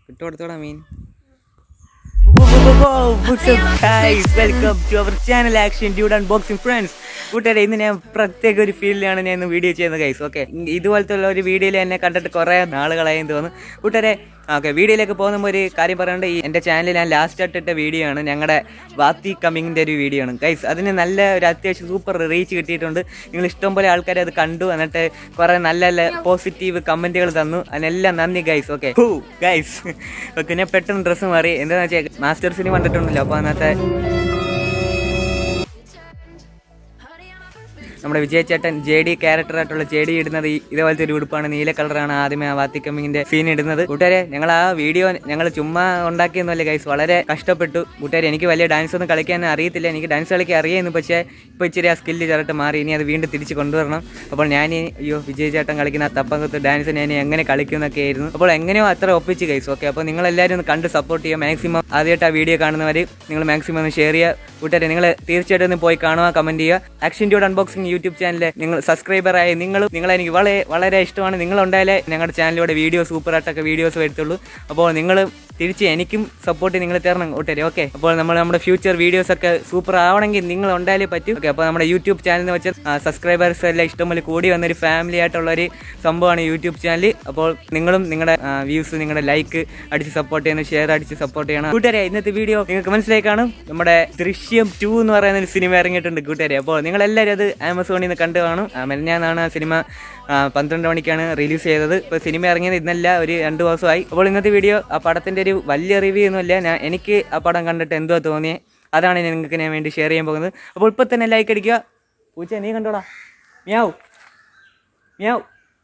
ഇട്ടുകൊടുത്തോടാ മീൻ welcome to our channel action dude unboxing friends കൂട്ടുകാരെ ഇന്ന് ഞാൻ പ്രത്യേക ഒരു ഫീൽഡിലാണ് ഞാൻ ഇന്ന് വീഡിയോ ചെയ്യുന്നത് ഗൈസ് ഓക്കെ ഇതുപോലത്തെ ഉള്ള ഒരു വീഡിയോയിൽ എന്നെ കണ്ടിട്ട് കുറേ നാളുകളായി എന്ന് തോന്നുന്നു കൂട്ടുകാരെ ഓക്കെ വീഡിയോയിലേക്ക് പോകുമ്പോൾ ഒരു കാര്യം പറയാണ്ട് ഈ എൻ്റെ ചാനലിൽ ഞാൻ ലാസ്റ്റ് ആയിട്ടിട്ട വീഡിയോ ആണ് ഞങ്ങളുടെ വാത്തി കമ്മിങ്ങിൻ്റെ ഒരു വീഡിയോ ആണ് ഗൈസ് അതിന് നല്ല ഒരു അത്യാവശ്യം സൂപ്പർ റീച്ച് കിട്ടിയിട്ടുണ്ട് നിങ്ങൾ ഇഷ്ടംപോലെ ആൾക്കാർ അത് കണ്ടു എന്നിട്ട് കുറേ നല്ല നല്ല പോസിറ്റീവ് കമൻറ്റുകൾ തന്നു അതിനെല്ലാം നന്ദി ഗൈസ് ഓക്കെ ഗൈസ് ഓക്കെ ഞാൻ പെട്ടെന്ന് ഡ്രസ്സ് മാറി എന്താണെന്ന് വെച്ചാൽ മാസ്റ്റർ സിനിമ കണ്ടിട്ടുണ്ടല്ലോ അപ്പോൾ അന്നത്തെ നമ്മുടെ വിജയ് ചേട്ടൻ ജെ ഡി ക്യാരക്ടറായിട്ടുള്ള ജെ ഡി ഇടുന്നത് ഈ ഇതേപോലത്തെ ഒരു ഉടുപ്പാണ് നീല കളറാണ് ആദ്യമേ ആ വാത്തിക്കമ്മിങ്ങിന്റെ സീൻ ഇടുന്നത് കൂട്ടുകാരെ ഞങ്ങൾ ആ വീഡിയോ ഞങ്ങൾ ചുമ്മാ ഉണ്ടാക്കിയൊന്നുമല്ല ഗൈസ് വളരെ കഷ്ടപ്പെട്ടു കൂട്ടുകാരെ എനിക്ക് വലിയ ഡാൻസ് ഒന്നും കളിക്കാൻ അറിയത്തില്ല എനിക്ക് ഡാൻസ് കളിക്കാൻ അറിയായിരുന്നു പക്ഷേ ഇപ്പോൾ ഇച്ചിരി ആ സ്കില്ല് ചെറുട്ട് മാറി ഇനി അത് വീണ്ടും തിരിച്ച് കൊണ്ടുവരണം അപ്പോൾ ഞാൻ ഈ- അയ്യോ വിജയ് ചേട്ടൻ കളിക്കുന്ന ആ തപ്പങ്കത്ത് ഡാൻസ് ഞാൻ ഇനി എങ്ങനെ കളിക്കുന്നൊക്കെ ആയിരുന്നു അപ്പോൾ എങ്ങനെയോ അത്ര ഒപ്പിച്ച് ഗൈസ് ഓക്കെ അപ്പോൾ നിങ്ങൾ എല്ലാവരും ഒന്ന് കണ്ട് സപ്പോർട്ട് ചെയ്യുക മാക്സിമം ആദ്യമായിട്ട് ആ വീഡിയോ കാണുന്നവർ നിങ്ങൾ മാക്സിമം ഒന്ന് ഷെയർ ചെയ്യുക കൂട്ടുകാരെ നിങ്ങൾ തീർച്ചയായിട്ടും ഒന്ന് പോയി കാണുക കമന്റ് ചെയ്യുക ആക്ഷൻ ഡ്യൂഡ് അൺബോക്സിംഗ് യൂട്യൂബ് ചാനലിൽ നിങ്ങൾ സബ്സ്ക്രൈബറായി നിങ്ങളും നിങ്ങളെ എനിക്ക് വളരെ വളരെ ഇഷ്ടമാണ് നിങ്ങൾ ഉണ്ടായാലേ ഞങ്ങളുടെ ചാനലിലൂടെ വീഡിയോ സൂപ്പറായിട്ടൊക്കെ വീഡിയോസ് വരത്തുള്ളൂ അപ്പോൾ നിങ്ങൾ തിരിച്ച് എനിക്കും സപ്പോർട്ട് നിങ്ങൾ തരണം കൂട്ടുകാരെ ഓക്കെ അപ്പോൾ നമ്മൾ നമ്മുടെ ഫ്യൂച്ചർ വീഡിയോസ് ഒക്കെ സൂപ്പർ ആവണമെങ്കിൽ നിങ്ങൾ ഉണ്ടായാലേ പറ്റും ഓക്കെ അപ്പോൾ നമ്മുടെ യൂട്യൂബ് ചാനൽ വെച്ച് സബ്സ്ക്രൈബേഴ്സ് എല്ലാം ഇഷ്ടംപോലെ കൂടി വന്നൊരു ഫാമിലി ആയിട്ടുള്ള ഒരു സംഭവമാണ് യൂട്യൂബ് ചാനൽ അപ്പോൾ നിങ്ങളും നിങ്ങളുടെ വ്യൂസ് നിങ്ങളുടെ ലൈക്ക് അടിച്ച് സപ്പോർട്ട് ചെയ്യുന്ന ഷെയർ അടിച്ച് സപ്പോർട്ട് ചെയ്യണം കൂട്ടുകാരെ ഇന്നത്തെ വീഡിയോ നിങ്ങൾക്ക് മനസ്സിലായി കാണും നമ്മുടെ ദൃശ്യം ടു എന്ന് പറയുന്ന ഒരു സിനിമ ഇറങ്ങിയിട്ടുണ്ട് കൂട്ടുകാരെ അപ്പോൾ നിങ്ങൾ എല്ലാവരും അത് ആമസോണിൽ നിന്ന് കണ്ടു കാണും ആ, മെനഞ്ഞാന്നാണ് ആ സിനിമ ആ, പന്ത്രണ്ട് മണിക്കാണ് റിലീസ് ചെയ്തത് ഇപ്പോൾ സിനിമ ഇറങ്ങിയത് ഇന്നല്ല ഒരു രണ്ട് ദിവസമായി അപ്പോൾ ഇന്നത്തെ വീഡിയോ ആ പടത്തിൻ്റെ ഒരു വലിയ റിവ്യൂ ഒന്നുമില്ല ഞാൻ എനിക്ക് ആ പടം കണ്ടിട്ട് എന്തോ തോന്നിയത് അതാണ് ഞാൻ നിങ്ങൾക്ക് ഞാൻ വേണ്ടി ഷെയർ ചെയ്യാൻ പോകുന്നത് അപ്പോൾ ഇപ്പോൾ തന്നെ ലൈക്ക് അടിക്കുക പൂച്ച നീ കണ്ടോടാ മ്യാവ് മ്യാവ്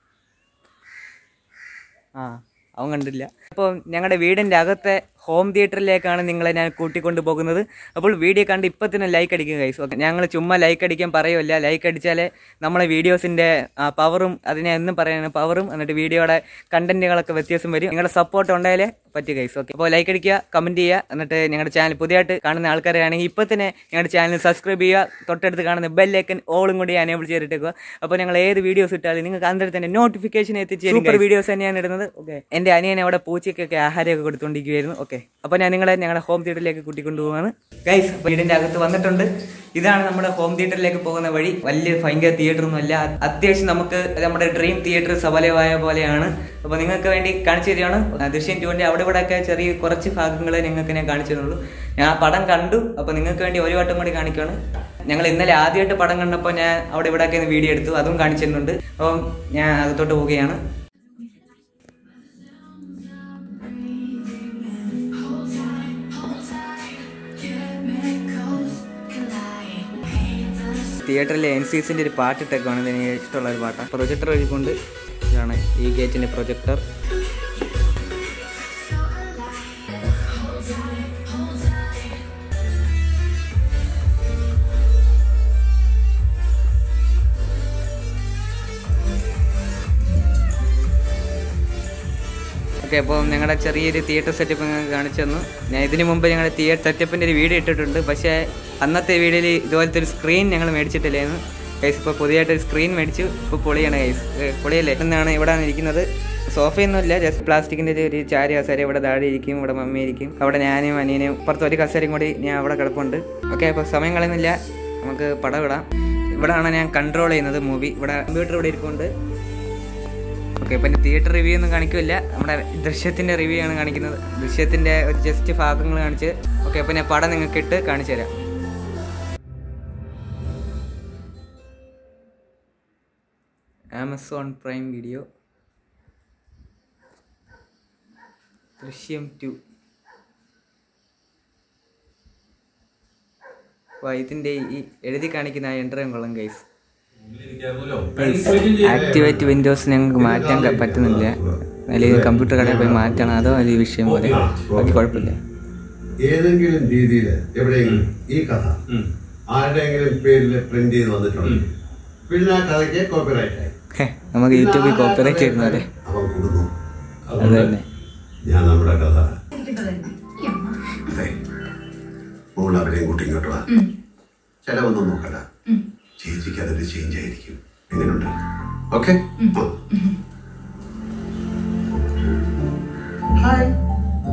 ആ അവൻ കണ്ടില്ല അപ്പോൾ ഞങ്ങളുടെ വീടിൻ്റെ അകത്തെ ഹോം തിയേറ്ററിലേക്കാണ് നിങ്ങളെ ഞാൻ കൂട്ടിക്കൊണ്ട് പോകുന്നത് അപ്പോൾ വീഡിയോ കണ്ട് ഇപ്പം തന്നെ ലൈക്ക് അടിക്കുക കൈസ് ഓക്കെ ഞങ്ങൾ ചുമ്മാ ലൈക്ക് അടിക്കാൻ പറയുമല്ല ലൈക്ക് അടിച്ചാലേ നമ്മളെ വീഡിയോസിൻ്റെ പവറും അതിനെ എന്നും പറയുന്നത് പവറും എന്നിട്ട് വീഡിയോയുടെ കണ്ടന്റുകളൊക്കെ വ്യത്യാസം വരും നിങ്ങളുടെ സപ്പോർട്ട് ഉണ്ടായാലേ പറ്റും കൈസ് ഓക്കെ അപ്പോൾ ലൈക്ക് അടിക്കുക കമൻറ്റ് ചെയ്യുക എന്നിട്ട് ഞങ്ങളുടെ ചാനൽ പുതിയതായിട്ട് കാണുന്ന ആൾക്കാരാണെങ്കിൽ ഇപ്പോൾ തന്നെ ഞങ്ങളുടെ ചാനൽ സബ്സ്ക്രൈബ് ചെയ്യുക തൊട്ടടുത്ത് കാണുന്ന ബെല്ലൈക്കൻ ഓളും കൂടി അനേബിൾ ചെയ്തിട്ടേക്കുക അപ്പോൾ ഞങ്ങൾ ഏത് വീഡിയോസ് ഇട്ടാലും നിങ്ങൾക്ക് അന്നേരം തന്നെ നോട്ടിഫിക്കേഷൻ എത്തിച്ച് സൂപ്പർ വീഡിയോസ് തന്നെയാണ് ഇടുന്നത് ഓക്കെ എൻ്റെ അനിയൻ അവിടെ പൂച്ചയ്ക്കൊക്കെ ആഹാരമൊക്കെ കൊടുത്തുകൊണ്ടിരിക്കുകയായിരുന്നു ഓക്കെ അപ്പോൾ ഞാൻ നിങ്ങളെ ഞങ്ങളുടെ ഹോം തിയേറ്ററിലേക്ക് കൂട്ടിക്കൊണ്ടുപോകാണ് ഗൈസ് വീടിൻ്റെ അകത്ത് വന്നിട്ടുണ്ട് ഇതാണ് നമ്മുടെ ഹോം തിയേറ്ററിലേക്ക് പോകുന്ന വഴി വലിയ ഭയങ്കര തിയേറ്റർ ഒന്നും അല്ല അത്യാവശ്യം നമുക്ക് നമ്മുടെ ഡ്രീം തിയേറ്റർ സബലമായ പോലെയാണ് അപ്പോൾ നിങ്ങൾക്ക് വേണ്ടി കാണിച്ചു തരികയാണ് ആ, ദൃശ്യം ടുവിൻ്റെ അവിടെ ഇവിടെ ഒക്കെ ചെറിയ കുറച്ച് ഭാഗങ്ങളെ നിങ്ങൾക്ക് ഞാൻ കാണിച്ചു തന്നുള്ളൂ ഞാൻ ആ പടം കണ്ടു അപ്പോൾ നിങ്ങൾക്ക് വേണ്ടി ഒരു വട്ടം കൂടി കാണിക്കുകയാണ് ഞങ്ങൾ ഇന്നലെ ആദ്യമായിട്ട് പടം കണ്ടപ്പോൾ ഞാൻ അവിടെ ഇവിടെ ഒക്കെ വീഡിയോ എടുത്തു അതും കാണിച്ചിരുന്നുണ്ട് അപ്പം ഞാൻ അകത്തോട്ട് പോവുകയാണ് തിയേറ്ററിലെ എൻ സി എസിൻ്റെ ഒരു പാട്ടിട്ടൊക്കെയാണ് ഇത് എനിക്ക് ഇഷ്ടമുള്ള ഒരു പാട്ടാണ് പ്രൊജക്ടർ വഴിക്കൊണ്ട് ഇതാണ് ഈ ഗേറ്റിൻ്റെ പ്രൊജക്ടർ ഓക്കെ അപ്പോൾ ഞങ്ങളുടെ ചെറിയൊരു തിയേറ്റർ സെറ്റപ്പ് നിങ്ങൾക്ക് കാണിച്ചു തന്നു ഞാൻ ഇതിന് മുമ്പ് ഞങ്ങളുടെ തിയേറ്റർ സെറ്റപ്പിൻ്റെ ഒരു വീഡിയോ ഇട്ടിട്ടുണ്ട് പക്ഷേ അന്നത്തെ വീഡിയോയിൽ ഇതുപോലത്തെ ഒരു സ്ക്രീൻ ഞങ്ങൾ മേടിച്ചിട്ടില്ലായിരുന്നു ഗൈസ് ഇപ്പോൾ പുതിയതായിട്ട് ഒരു സ്ക്രീൻ മേടിച്ചു ഇപ്പോൾ പൊളിയാണ് ഗൈസ് പൊളിയല്ലേ എന്നാണ് ഇവിടെ ഇരിക്കുന്നത് സോഫയൊന്നുമില്ല ജസ്റ്റ് പ്ലാസ്റ്റിക്കിൻ്റെ ഒരു ചാരി കസേര ഇവിടെ താഴെ ഇരിക്കും ഇവിടെ മമ്മി ഇരിക്കും അവിടെ ഞാനും അനിയനും പുറത്ത് ഒരു കസേരയും കൂടി ഞാൻ അവിടെ കിടപ്പുണ്ട് ഓക്കെ അപ്പോൾ സമയം കളയുന്നില്ല നമുക്ക് പടം ഇടാം ഇവിടെയാണ് ഞാൻ കൺട്രോൾ ചെയ്യുന്നത് മൂവി ഇവിടെ കമ്പ്യൂട്ടർ ഇവിടെ ഇരിക്കുന്നുണ്ട് ഓക്കെ ഇപ്പം തിയേറ്റർ റിവ്യൂ ഒന്നും കാണിക്കില്ല നമ്മുടെ ദൃശ്യത്തിൻ്റെ റിവ്യൂ ആണ് കാണിക്കുന്നത് ദൃശ്യത്തിൻ്റെ ഒരു ജസ്റ്റ് ഭാഗങ്ങൾ കാണിച്ച് ഓക്കെ അപ്പം ഞാൻ പടം നിങ്ങൾക്ക് ഇട്ട് കാണിച്ചു തരാം Amazon prime video Drishyam two അപ്പോൾ ഇതിൻ്റെ ഈ എഴുതി കാണിക്കുന്ന ആ എൻട്രയും കൊള്ളാം ഗൈസ് ആക്ടിവേറ്റ് വിൻഡോസ് ഞങ്ങൾക്ക് മാറ്റാൻ ക- പറ്റുന്നില്ല അല്ലെങ്കിൽ കമ്പ്യൂട്ടർ കടയിൽ പോയി മാറ്റണം അതോ വലിയ വിഷയം പോലെ ബാക്കി കുഴപ്പമില്ല ഏതെങ്കിലും രീതിയിൽ എവിടെയെങ്കിലും ഈ കഥ ആരുടെയെങ്കിലും പേരിൽ പ്രിന്റ് ചെയ്ത് വന്നിട്ടുണ്ട് പിന്നെ ആ കഥയ്ക്ക് കോപ്പിറൈറ്റ് ആയി ഹെ, നമുക്ക് യൂട്യൂബിൽ കോപ്പറേറ്റ് ചെയ്യുന്നവരെ അവൻ കൊടുക്കും അത് തന്നെ ഞാൻ നമ്മുടെ കഥ അതെ മോൾ അവരെയും കൂട്ടി ഇങ്ങോട്ട് വാ ചിലവൊന്നും നോക്കണ്ട ചേച്ചിക്ക് അതൊരു ചേഞ്ച് ആയിരിക്കും എങ്ങനെയുണ്ട് ഓക്കെ ഹായ്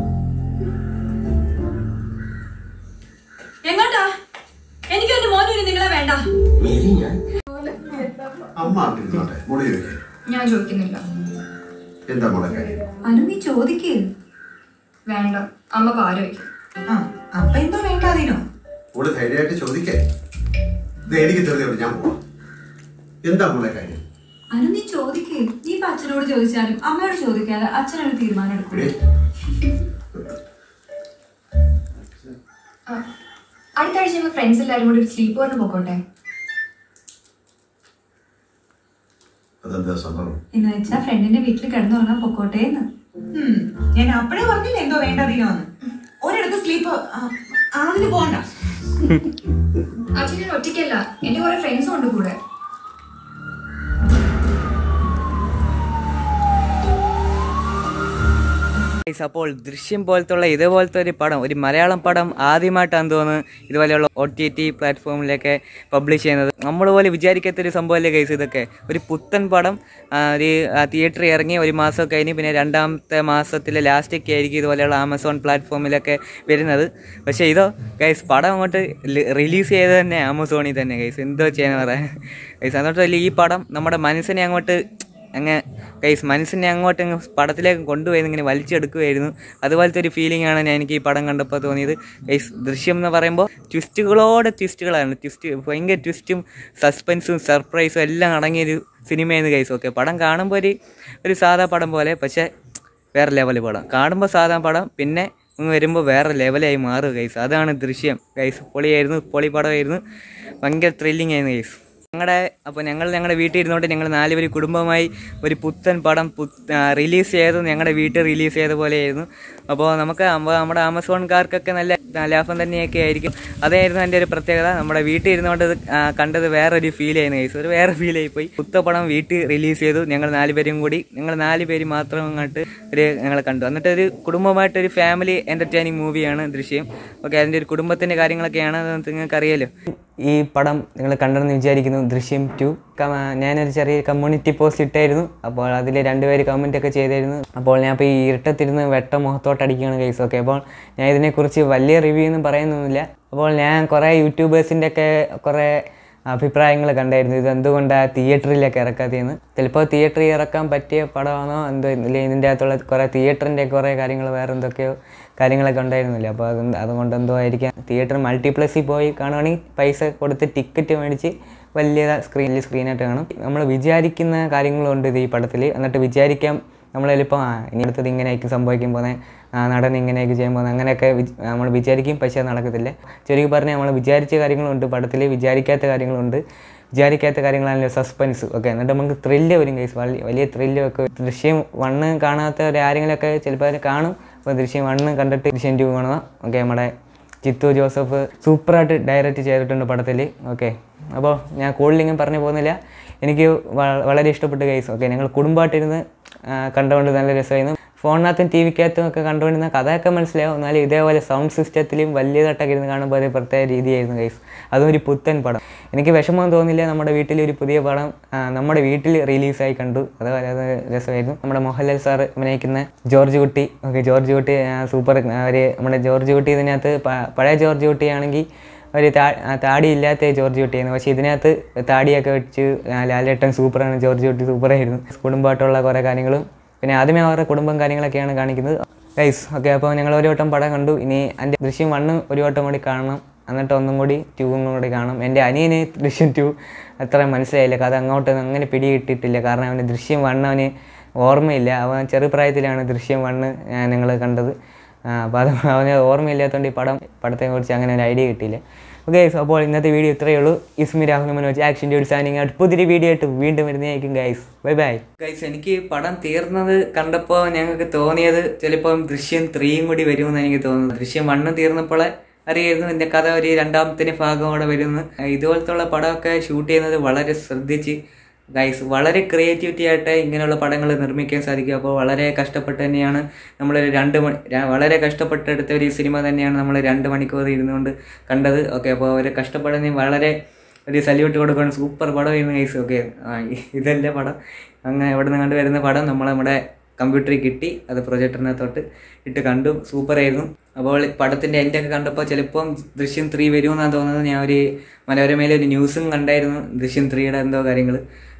ഞാൻ ചോദിക്കുന്നില്ല എന്താ മോളെ കാര്യം അനു നീ ചോദിക്കേ വേണ്ട അമ്മ പാര വയ്ക്കും ആ അപ്പൊ എന്തോ വേണ്ടാതീനോ മോള് ധൈര്യമായിട്ട് ചോദിക്കേ ഇത് എനിക്ക് തെറിയുള്ളൂ ഞാൻ പോവാം എന്താ മോളെ കാര്യം അനു നീ ചോദിക്കേ നീ ഇപ്പൊ അച്ഛനോട് ചോദിച്ചാലും അമ്മയോട് ചോദിക്കാതെ അച്ഛനൊരു തീരുമാനം എടുക്കും എടീ, ആ, അടുത്ത ആഴ്ച ഞങ്ങൾ ഫ്രണ്ട്സ് എല്ലാവരും കൂടി ഒരു സ്ലീപ്പ് ഓവറിന് പോക്കോട്ടെ അതെന്താ സംഭവം എന്ന് വെച്ചാ ഫ്രണ്ടിന്റെ വീട്ടിൽ കിടന്നുറങ്ങാൻ പൊക്കോട്ടെ എന്ന് ഉം. ഞാൻ അപ്പഴേ പറഞ്ഞില്ല എന്തോ വേണ്ടതിനോന്ന് ഒരിടത്ത് സ്ലീപ്പ് അതിന് പോണ്ട അച്ഛൻ ഞാൻ ഒറ്റയ്ക്കല്ല എന്റെ കുറെ ഫ്രണ്ട്സും ഉണ്ട് കൂടെ Guys, അപ്പോൾ ദൃശ്യം പോലത്തുള്ള ഇതേപോലത്തെ ഒരു പടം ഒരു മലയാളം പടം ആദ്യമായിട്ടാണ് തോന്നുന്നു ഇതുപോലെയുള്ള ഒ ടി ടി പ്ലാറ്റ്ഫോമിലൊക്കെ പബ്ലിഷ് ചെയ്യുന്നത് നമ്മൾ പോലെ വിചാരിക്കാത്തൊരു സംഭവമല്ലേ കേസ് ഇതൊക്കെ ഒരു പുത്തൻ പടം ആ, ഒരു തിയേറ്ററിൽ ഇറങ്ങി ഒരു മാസം കഴിഞ്ഞ് പിന്നെ രണ്ടാമത്തെ മാസത്തിലെ ലാസ്റ്റൊക്കെ ആയിരിക്കും ഇതുപോലെയുള്ള ആമസോൺ പ്ലാറ്റ്ഫോമിലൊക്കെ വരുന്നത് പക്ഷേ ഇതോ ഗൈസ് പടം അങ്ങോട്ട് റിലീസ് ചെയ്തത് തന്നെ ആമസോണിൽ തന്നെ ഗൈസ് എന്തോ ചെയ്യാൻ പറയാൻ ഗൈസ് അതുകൊണ്ടല്ലേ ഈ പടം നമ്മുടെ മനസ്സിനെ അങ്ങോട്ട് അങ്ങ് കൈസ് മനസ്സിനെ അങ്ങോട്ട് അങ്ങ് പടത്തിലേക്ക് കൊണ്ടുപോയി ഇങ്ങനെ വലിച്ചെടുക്കുമായിരുന്നു അതുപോലത്തെ ഒരു ഫീലിംഗ് ആണ് ഞാൻ എനിക്ക് ഈ പടം കണ്ടപ്പോൾ തോന്നിയത് കൈസ് ദൃശ്യം എന്ന് പറയുമ്പോൾ ട്വിസ്റ്റുകളോടെ ട്വിസ്റ്റുകളാണ് ട്വിസ്റ്റ് ഭയങ്കര ട്വിസ്റ്റും സസ്പെൻസും സർപ്രൈസും എല്ലാം അടങ്ങിയൊരു സിനിമയെന്ന് കൈസ് ഓക്കെ പടം കാണുമ്പോൾ ഒരു ഒരു സാധാ പടം പോലെ പക്ഷേ വേറെ ലെവൽ പടം കാണുമ്പോൾ സാധാ പടം പിന്നെ അങ്ങ് വരുമ്പോൾ വേറെ ലെവലായി മാറുക കൈസ് അതാണ് ദൃശ്യം കൈസ് പൊളിയായിരുന്നു പൊളി പടമായിരുന്നു ഭയങ്കര ത്രില്ലിംഗ് ആയിരുന്നു കൈസ് ഞങ്ങളുടെ അപ്പോൾ ഞങ്ങൾ ഞങ്ങളുടെ വീട്ടിൽ ഇരുന്നുകൊണ്ട് ഞങ്ങൾ നാലുപേര് കുടുംബമായി ഒരു പുത്തൻ പടം റിലീസ് ചെയ്ത് ഞങ്ങളുടെ വീട്ടിൽ റിലീസ് ചെയ്ത പോലെയായിരുന്നു അപ്പോൾ നമുക്ക് അമ്മ- നമ്മുടെ ആമസോൺകാർക്കൊക്കെ നല്ല ലാഭം തന്നെയൊക്കെ ആയിരിക്കും അതായിരുന്നു എൻ്റെ ഒരു പ്രത്യേകത നമ്മുടെ വീട്ടിൽ ഇരുന്നുകൊണ്ട് ഇത്, ആ, കണ്ടത് വേറൊരു ഫീൽ ആയിരുന്നു കേസ് ഒരു വേറെ ഫീൽ ആയിപ്പോയി പുത്ത പടം വീട്ടിൽ റിലീസ് ചെയ്തു ഞങ്ങൾ നാലുപേരും കൂടി ഞങ്ങൾ നാല് പേര് മാത്രം അങ്ങോട്ട് ഒരു ഞങ്ങൾ കണ്ടു എന്നിട്ട് ഒരു കുടുംബമായിട്ടൊരു ഫാമിലി എൻ്റർടൈനിങ് മൂവിയാണ് ദൃശ്യം ഓക്കെ അതിൻ്റെ ഒരു കുടുംബത്തിൻ്റെ കാര്യങ്ങളൊക്കെയാണ് അത് നിങ്ങൾക്ക് അറിയാലോ ഈ പടം നിങ്ങൾ കണ്ടെന്ന് വിചാരിക്കുന്നു ദൃശ്യം ടു ഞാനൊരു ചെറിയ കമ്മ്യൂണിറ്റി പോസ്റ്റ് ഇട്ടായിരുന്നു അപ്പോൾ അതിൽ രണ്ടുപേര് കമൻ്റ് ഒക്കെ ചെയ്തായിരുന്നു അപ്പോൾ ഞാൻ ഇപ്പോൾ ഈ ഇരുട്ടത്തിരുന്ന് വെട്ട മുഖത്തോട്ടടിക്കുകയാണ് കേസ് ഓക്കെ അപ്പോൾ ഞാൻ ഇതിനെക്കുറിച്ച് വലിയ റിവ്യൂ ഒന്നും പറയുന്നൊന്നുമില്ല അപ്പോൾ ഞാൻ കുറേ യൂട്യൂബേഴ്സിൻ്റെ ഒക്കെ കുറേ അഭിപ്രായങ്ങൾ കണ്ടായിരുന്നു ഇത് എന്തുകൊണ്ടാണ് തിയേറ്ററിലൊക്കെ ഇറക്കാത്തതെന്ന് ചിലപ്പോൾ തിയേറ്ററിൽ ഇറക്കാൻ പറ്റിയ പടമാണോ എന്തോ ഇല്ല ഇതിൻ്റെ അകത്തുള്ള കുറേ തിയേറ്ററിൻ്റെ കുറേ കാര്യങ്ങൾ വേറെ എന്തൊക്കെയോ കാര്യങ്ങളൊക്കെ ഉണ്ടായിരുന്നില്ല അപ്പോൾ അത് അതുകൊണ്ട് എന്തോ ആയിരിക്കാം തിയേറ്റർ മൾട്ടിപ്ലക്സിൽ പോയി കാണുകയാണെങ്കിൽ പൈസ കൊടുത്ത് ടിക്കറ്റ് മേടിച്ച് വലിയ സ്ക്രീനിൽ സ്ക്രീനായിട്ട് കാണും നമ്മൾ വിചാരിക്കുന്ന കാര്യങ്ങളുണ്ട് ഇത് ഈ പടത്തിൽ എന്നിട്ട് വിചാരിക്കാം നമ്മൾ ചിലപ്പോൾ ആ ഇനി അടുത്തത് ഇങ്ങനെയായിരിക്കും സംഭവിക്കാൻ പോകുന്നത് ആ നടൻ ഇങ്ങനെയൊക്കെ ചെയ്യാൻ പോകുന്നത് അങ്ങനെയൊക്കെ നമ്മൾ വിചാരിക്കും പക്ഷേ അത് നടക്കത്തില്ല ചുരുക്കി പറഞ്ഞാൽ നമ്മൾ വിചാരിച്ച കാര്യങ്ങളുണ്ട് പടത്തിൽ വിചാരിക്കാത്ത കാര്യങ്ങളുണ്ട് വിചാരിക്കാത്ത കാര്യങ്ങളാണല്ലോ സസ്പെൻസ് ഓക്കെ എന്നിട്ട് നമുക്ക് ത്രില്ല് വരും കേസ് വലിയ വലിയ ത്രില്ല് ഒക്കെ ദൃശ്യം വണ്ണ് കാണാത്ത ആരെങ്കിലുമൊക്കെ ചിലപ്പോൾ അത് കാണും അപ്പോൾ ദൃശ്യം വണ്ണ് കണ്ടിട്ട് ദൃശ്യം ടു കാണുക ഓക്കെ നമ്മുടെ ചിത്തു ജോസഫ് സൂപ്പറായിട്ട് ഡയറക്റ്റ് ചെയ്തിട്ടുണ്ട് പടത്തിൽ ഓക്കെ അപ്പോൾ ഞാൻ കൂടുതലിങ്ങനെ പറഞ്ഞു പോകുന്നില്ല എനിക്ക് വ- വളരെ ഇഷ്ടപ്പെട്ട കേസ് ഓക്കെ ഞങ്ങൾ കുടുംബമായിട്ടിരുന്ന് ആ, കണ്ടുകൊണ്ട് നല്ല രസമായിരുന്നു ഫോണിനകത്തും ടി വിക്കകത്തും ഒക്കെ കണ്ടുകൊണ്ടിരുന്ന കഥയൊക്കെ മനസ്സിലാവും എന്നാലും ഇതേപോലെ സൗണ്ട് സിസ്റ്റത്തിലും വലിയതായിട്ടൊക്കെ ഇരുന്ന് കാണുമ്പോൾ അത് പ്രത്യേക രീതിയായിരുന്നു കേസ് അതും ഒരു പുത്തൻ പടം എനിക്ക് വിഷമം തോന്നില്ല നമ്മുടെ വീട്ടിൽ ഒരു പുതിയ പടം ആ, നമ്മുടെ വീട്ടിൽ റിലീസായി കണ്ടു അത് വളരെ രസമായിരുന്നു നമ്മുടെ മോഹൻലാൽ സാർ അഭിനയിക്കുന്ന ജോർജ് കുട്ടി ഓക്കെ ജോർജ് കുട്ടി സൂപ്പർ ഒരു നമ്മുടെ ജോർജ് കുട്ടി ഇതിനകത്ത് പ- പഴയ ജോർജ് കുട്ടിയാണെങ്കിൽ ഒരു താ ആ, താടി ഇല്ലാത്ത ജോർജ് കുട്ടിയായിരുന്നു പക്ഷേ ഇതിനകത്ത് താടിയൊക്കെ വെച്ച് ആ, ലാലേട്ടൻ സൂപ്പറാണ് ജോർജ് കുട്ടി സൂപ്പറായിരുന്നു കുടുംബമായിട്ടുള്ള കുറേ കാര്യങ്ങളും പിന്നെ ആദ്യമേ അവരുടെ കുടുംബം കാര്യങ്ങളൊക്കെയാണ് കാണിക്കുന്നത് ഗൈസ് ഓക്കെ അപ്പോൾ ഞങ്ങൾ ഒരു വട്ടം പടം കണ്ടു ഇനി എൻ്റെ ദൃശ്യം വണ്ണ് ഒരു വട്ടം കൂടി കാണണം എന്നിട്ട് ഒന്നും കൂടി ടൂവും കൂടി കാണണം എൻ്റെ അനിയന് ദൃശ്യം ടു അത്ര മനസ്സിലായില്ല കഥ അങ്ങോട്ട് അങ്ങനെ പിടി കിട്ടിയിട്ടില്ല കാരണം അവന് ദൃശ്യം വണ്ണ് അവന് ഓർമ്മയില്ല അവൻ ചെറുപ്രായത്തിലാണ് ദൃശ്യം വണ്ണ് ഞങ്ങൾ കണ്ടത് അപ്പോൾ അത് അവന് ഓർമ്മയില്ലാത്തതുകൊണ്ട് ഈ പടം പടത്തെക്കുറിച്ച് അങ്ങനെ ഒരു ഐഡിയ കിട്ടിയില്ല ഓക്കെ അപ്പോൾ ഇന്നത്തെ വീഡിയോ ഇത്രയേ ഉള്ളൂ is me Rahul Manoj action dude signing out പുതിയൊരു വീഡിയോ ആയിട്ട് വീണ്ടും വരുന്നതായിരിക്കും ഗൈസ് ബൈ ബൈ ഗൈസ് എനിക്ക് പടം തീർന്നത് കണ്ടപ്പോൾ ഞങ്ങൾക്ക് തോന്നിയത് ചിലപ്പം ദൃശ്യം ത്രീയും കൂടി വരുമെന്ന് എനിക്ക് തോന്നുന്നു ദൃശ്യം വണ്ണ് തീർന്നപ്പോൾ അറിയായിരുന്നു എൻ്റെ കഥ ഒരു രണ്ടാമത്തെ ഭാഗമോടെ വരുന്നു ഇതുപോലത്തുള്ള പടമൊക്കെ ഷൂട്ട് ചെയ്യുന്നത് വളരെ ശ്രദ്ധിച്ച് ഗൈസ് വളരെ ക്രിയേറ്റിവിറ്റി ആയിട്ട് ഇങ്ങനെയുള്ള പടങ്ങൾ നിർമ്മിക്കാൻ സാധിക്കും അപ്പോൾ വളരെ കഷ്ടപ്പെട്ട് തന്നെയാണ് നമ്മൾ രണ്ട് മണി ര- വളരെ കഷ്ടപ്പെട്ടെടുത്ത ഒരു സിനിമ തന്നെയാണ് നമ്മൾ രണ്ട് മണിക്കൂർ ഇരുന്നുകൊണ്ട് കണ്ടത് ഓക്കെ അപ്പോൾ അവർ കഷ്ടപ്പെടുന്ന വളരെ ഒരു സല്യൂട്ട് കൊടുക്കണം സൂപ്പർ പടമായിരുന്നു ഗൈസ് ഓക്കെ ഇതല്ലേ പടം അങ്ങനെ എവിടെ നിന്ന് കണ്ട് വരുന്ന പടം നമ്മൾ നമ്മുടെ കമ്പ്യൂട്ടറിൽ കിട്ടി അത് പ്രൊജക്ടറിനകത്തോട്ട് ഇട്ട് കണ്ടു സൂപ്പറായിരുന്നു അപ്പോൾ പടത്തിൻ്റെ എൻ്റെ ഒക്കെ കണ്ടപ്പോൾ ചിലപ്പം ദൃശ്യം ത്രീ വരുമെന്നാണ് തോന്നുന്നത് ഞാൻ ഒരു മനോരമയിലെ ഒരു ന്യൂസും കണ്ടായിരുന്നു ദൃശ്യം ത്രീയുടെ എന്തോ കാര്യങ്ങൾ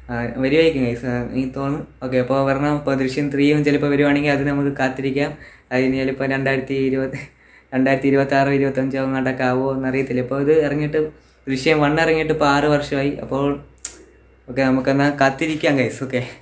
വരുമായിരിക്കും ഗൈസ് എനിക്ക് തോന്നുന്നു ഓക്കെ അപ്പോൾ വരണം ഇപ്പോൾ ദൃശ്യം ത്രീയും ചിലപ്പോൾ വരുവാണെങ്കിൽ അത് നമുക്ക് കാത്തിരിക്കാം അതിന് ചിലപ്പോൾ രണ്ടായിരത്തി ഇരുപത് രണ്ടായിരത്തി ഇരുപത്തി ആറ് ഇരുപത്തഞ്ചോ അങ്ങോട്ടൊക്കെ ആവുമോ എന്നറിയത്തില്ല ഇപ്പോൾ ഇത് ഇറങ്ങിയിട്ട് ദൃശ്യം വൺ ഇറങ്ങിയിട്ട് ഇപ്പോൾ ആറ് വർഷമായി അപ്പോൾ ഓക്കെ നമുക്കെന്നാൽ കാത്തിരിക്കാം ഗൈസ് ഓക്കെ